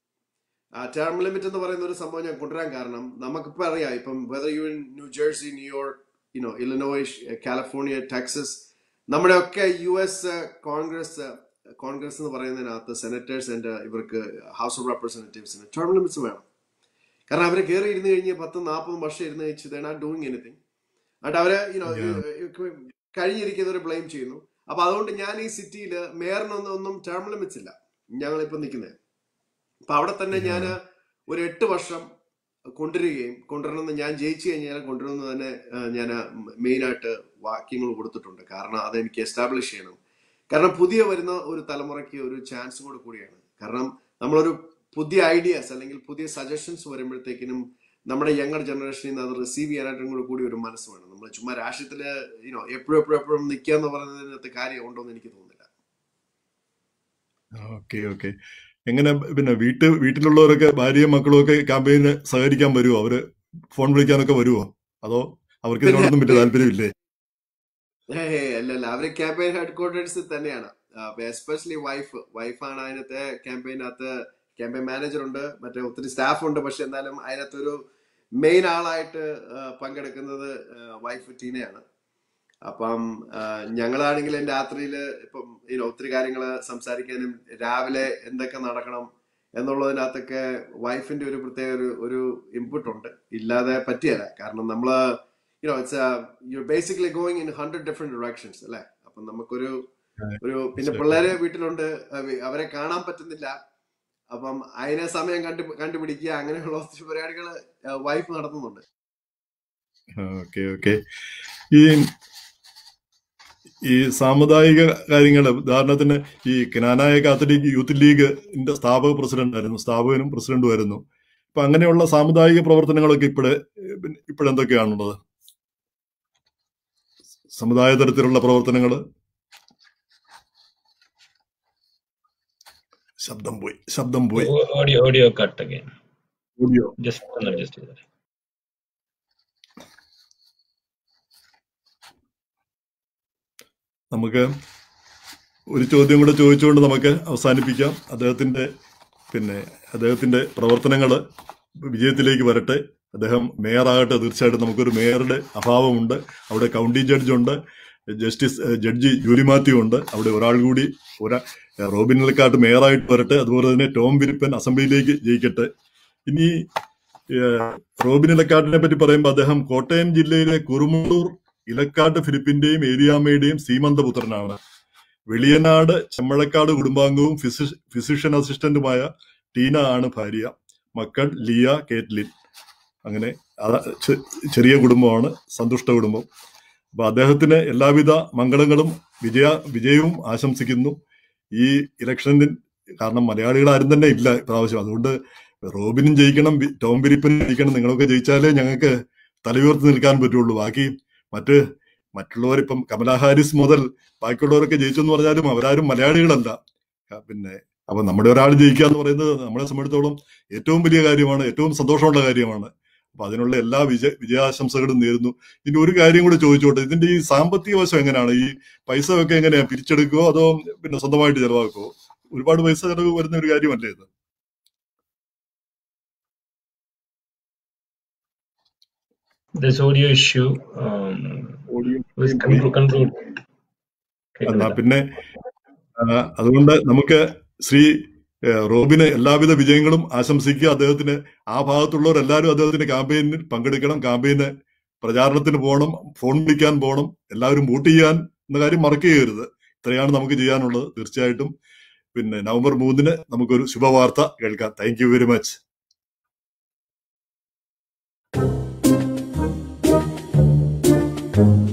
ആ ടേം ലിമിറ്റ് എന്ന് പറയുന്ന ഒരു സംഭവം ഞാൻ കൊണ്ടുവരാൻ കാരണം നമുക്കിപ്പോൾ അറിയാം ഇപ്പം whether you in New Jersey New York you know Illinois California Texas നമ്മുടെയൊക്കെ യു എസ് കോൺഗ്രസ് കോൺഗ്രസ് എന്ന് പറയുന്നതിനകത്ത് സെനറ്റേഴ്സ് ആൻഡ് ഇവർക്ക് ഹൗസ് ഓഫ് റെപ്രസെന്റേറ്റീവ്സിന് ടേം ലിമിറ്റ്സ് വേണം കാരണം അവർ കയറി ഇരുന്ന് കഴിഞ്ഞ് പത്ത് നാൽപ്പത് വർഷം ഇരുന്ന് കഴിച്ച് ദേ നോട്ട് ഡൂയിങ് എനിത്തിങ് എന്നിട്ട് അവര് യുനോ കഴിഞ്ഞിരിക്കുന്നവരെ ബ്ലെയിം ചെയ്യുന്നു അപ്പൊ അതുകൊണ്ട് ഞാൻ ഈ സിറ്റിയിൽ മേയറിനൊന്നും ഒന്നും ടേം ലിമിറ്റ്സ് ഇല്ല ഞങ്ങളിപ്പോ നിൽക്കുന്നത് അപ്പൊ അവിടെ തന്നെ ഞാൻ ഒരു എട്ട് വർഷം കൊണ്ടുവരികയും കൊണ്ടുവരണമെന്ന് ഞാൻ ജയിച്ചു കഴിഞ്ഞാൽ കൊണ്ടുവരുന്നത് തന്നെ ഞാൻ മെയിൻ ആയിട്ട് വാക്യങ്ങൾ കൊടുത്തിട്ടുണ്ട് കാരണം അതെനിക്ക് എസ്റ്റാബ്ലിഷ് ചെയ്യണം കാരണം പുതിയ വരുന്ന ഒരു തലമുറയ്ക്ക് ഒരു ചാൻസ് കൂടെ കൂടിയാണ് കാരണം നമ്മളൊരു പുതിയ ഐഡിയാസ് അല്ലെങ്കിൽ പുതിയ സജഷൻസ് വരുമ്പോഴത്തേക്കിനും നമ്മുടെ യങ്ങർ ജനറേഷനിൽ നിന്ന് അത് റിസീവ് ചെയ്യാനായിട്ടും കൂടെ കൂടി ഒരു മനസ്സ് വേണം നമ്മൾ ചുമ്മാ രാഷ്ട്രീയത്തില് യുനോ എപ്പോഴും എപ്പോഴും എപ്പോഴും നിൽക്കുക എന്ന് പറയുന്നതിനകത്ത് കാര്യം ഉണ്ടോ എന്ന് എനിക്ക് തോന്നുന്നില്ല ഓക്കെ ഓക്കെ എങ്ങനെ പിന്നെ വീട്ട് വീട്ടിലുള്ളവരൊക്കെ ഭാര്യയും മക്കളും ഒക്കെ ക്യാമ്പയിന് സഹകരിക്കാൻ വരുമോ അവര് ഫോൺ വിളിക്കാനൊക്കെ വരുമോ അതോ അവർക്ക് ഇതിനോടൊന്നും വലിയ താല്പര്യമില്ലേ ഏയ് അല്ല അല്ല അവര് ക്യാമ്പയിൻ ഹെഡ് ക്വാർട്ടേഴ്സിൽ തന്നെയാണ് എസ്പെഷ്യലി വൈഫ് വൈഫാണ് അതിനകത്തെ ക്യാമ്പയിനകത്ത് ക്യാമ്പയിൻ മാനേജർ ഉണ്ട് മറ്റേ ഒത്തിരി സ്റ്റാഫ് ഉണ്ട് പക്ഷെ എന്നാലും അതിനകത്തൊരു മെയിൻ ആളായിട്ട് ആ, പങ്കെടുക്കുന്നത് വൈഫ് ടീനയാണ് അപ്പം ആ, ഞങ്ങളാണെങ്കിൽ രാത്രിയിൽ ഇപ്പം you know, ഒത്തിരി കാര്യങ്ങൾ സംസാരിക്കാനും രാവിലെ എന്തൊക്കെ നടക്കണം എന്നുള്ളതിനകത്തൊക്കെ വൈഫിന്റെ ഒരു പ്രത്യേക ഒരു ഒരു ഇൻപുട്ട് ഉണ്ട് ഇല്ലാതെ പറ്റിയല്ല കാരണം നമ്മള് you know it's you basically going in hundred different directions അല്ലെ അപ്പം നമുക്കൊരു ഒരു പിന്നെ ശരി. പിള്ളേരെ വീട്ടിലുണ്ട് അവ- അവരെ കാണാൻ പറ്റുന്നില്ല അപ്പം അതിനെ സമയം കണ്ടു കണ്ടുപിടിക്കുക അങ്ങനെയുള്ള ഒത്തിരി പരിപാടികൾ വൈഫ് നടത്തുന്നുണ്ട് ഓക്കെ ഓക്കെ ഈ ഈ സാമുദായിക കാര്യങ്ങൾ ഉദാഹരണത്തിന് ഈ കനാനായ കാത്തലിക് യൂത്ത് ലീഗിന്റെ സ്ഥാപക പ്രസിഡന്റ് ആയിരുന്നു സ്ഥാപകനും പ്രസിഡന്റും ആയിരുന്നു അപ്പൊ അങ്ങനെയുള്ള സാമുദായിക പ്രവർത്തനങ്ങളൊക്കെ ഇപ്പോഴ് ഇപ്പോഴെന്തൊക്കെയാണുള്ളത് സമുദായ തരത്തിലുള്ള പ്രവർത്തനങ്ങൾ ശബ്ദം പോയി ശബ്ദം പോയി O- Audio, audio cut again. Audio Just another, just do that. നമുക്ക് ഒരു ചോദ്യം കൂടെ ചോദിച്ചുകൊണ്ട് നമുക്ക് അവസാനിപ്പിക്കാം അദ്ദേഹത്തിന്റെ പിന്നെ അദ്ദേഹത്തിന്റെ പ്രവർത്തനങ്ങൾ വിജയത്തിലേക്ക് വരട്ടെ അദ്ദേഹം മേയറാകട്ടെ തീർച്ചയായിട്ടും നമുക്കൊരു മേയറുടെ അഭാവമുണ്ട് അവിടെ കൗണ്ടി ജഡ്ജുണ്ട് ജസ്റ്റിസ് ഏഹ്, ജഡ്ജി ജൂലി മാത്യു ഉണ്ട് അവിടെ ഒരാൾ കൂടി ഒരാ റോബിൻ നിലക്കാട്ട് മേയറായിട്ട് വരട്ടെ അതുപോലെ തന്നെ ടോം വിരിപ്പൻ അസംബ്ലിയിലേക്ക് ജയിക്കട്ടെ ഇനി ഏഹ്, റോബിൻ ഇലക്കാട്ടിനെ പറ്റി പറയുമ്പോൾ അദ്ദേഹം കോട്ടയം ജില്ലയിലെ കുറുമൂർ ഇലക്കാട്ട് ഫിലിപ്പിന്റെയും ഏരിയാമ്മയുടെയും സീമന്തപുത്രനാണ് വെളിയനാട് ചെമ്മഴക്കാട് കുടുംബാംഗവും ഫിസിഷ് ഫിസിഷ്യൻ അസിസ്റ്റന്റുമായ ടീന ആണ് ഭാര്യ മക്കൾ ലിയ കേറ്റ്ലിൻ അങ്ങനെ അത- ചെ- ചെറിയ കുടുംബമാണ് സന്തുഷ്ട കുടുംബം അപ്പൊ അദ്ദേഹത്തിന് എല്ലാവിധ മംഗളങ്ങളും വിജയ വിജയവും ആശംസിക്കുന്നു ഈ ഇലക്ഷനിൽ കാരണം മലയാളികൾ ആരും തന്നെ ഇല്ല ഇപ്രാവശ്യം അതുകൊണ്ട് റോബിനും ജയിക്കണം വി- ടോം വിരിപ്പനും ജയിക്കണം നിങ്ങളൊക്കെ ജയിച്ചാലേ ഞങ്ങൾക്ക് തലയുയർത്തി നിൽക്കാൻ പറ്റുള്ളൂ ബാക്കി മറ്റ് മറ്റുള്ളവർ ഇപ്പം കമലാ ഹാരിസ് മുതൽ ബാക്കിയുള്ളവരൊക്കെ ജയിച്ചു എന്ന് പറഞ്ഞാലും അവരാരും മലയാളികളല്ല ആ, പിന്നെ അപ്പൊ നമ്മുടെ ഒരാൾ ജയിക്കുക എന്ന് പറയുന്നത് നമ്മളെ സംബന്ധിച്ചിടത്തോളം ഏറ്റവും വലിയ കാര്യമാണ് ഏറ്റവും സന്തോഷമുള്ള കാര്യമാണ് അപ്പൊ അതിനുള്ള എല്ലാ വിജയ വിജയാശംസകളും നേരുന്നു ഇനി ഒരു കാര്യം കൂടെ ചോദിച്ചോട്ടെ ഇതിന്റെ ഈ സാമ്പത്തിക വശം എങ്ങനെയാണ് ഈ പൈസ ഒക്കെ എങ്ങനെയാ പിരിച്ചെടുക്കുവോ അതോ പിന്നെ സ്വന്തമായിട്ട് ചെലവാക്കുവോ ഒരുപാട് പൈസ ചെലവ് വരുന്ന ഒരു കാര്യമല്ലേ ഇത് This audio issue, um, let's conclude. conclude. എന്നാ പിന്നെ ആ, അതുകൊണ്ട് നമുക്ക് ശ്രീ ഏ, റോബിന് എല്ലാവിധ വിജയങ്ങളും ആശംസിക്കുക അദ്ദേഹത്തിന് ആ ഭാഗത്തുള്ളവരെല്ലാവരും അദ്ദേഹത്തിന്റെ ക്യാമ്പയിനിൽ പങ്കെടുക്കണം ക്യാമ്പയിന് പ്രചാരണത്തിന് പോകണം ഫോൺ വിളിക്കാൻ പോകണം എല്ലാവരും വോട്ട് ചെയ്യാൻ എന്ന കാര്യം മറക്കുകയരുത് ഇത്രയാണ് നമുക്ക് ചെയ്യാനുള്ളത് തീർച്ചയായിട്ടും പിന്നെ നവംബർ മൂന്നിന് നമുക്കൊരു ശുഭവാർത്ത കേൾക്കാം thank you very much thank you